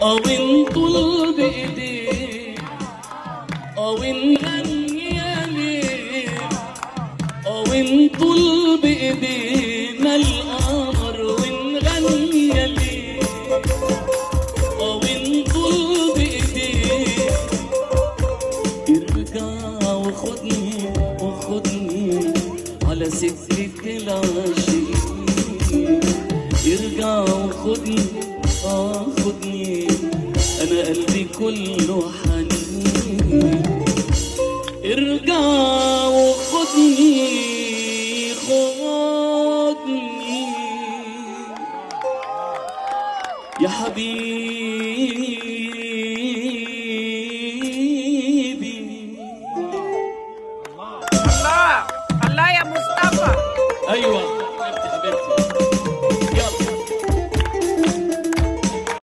اه ونطل بايديه اه ونغني يا ليل اه ونطل بايدينا القمر ونغني يا ليل اه ونطل بايديه ارجع وخدني وخدني على سكة العاشقين ارجع وخدني اه خدني انا قلبي كله حنين ارجع وخدني خدني يا حبيبي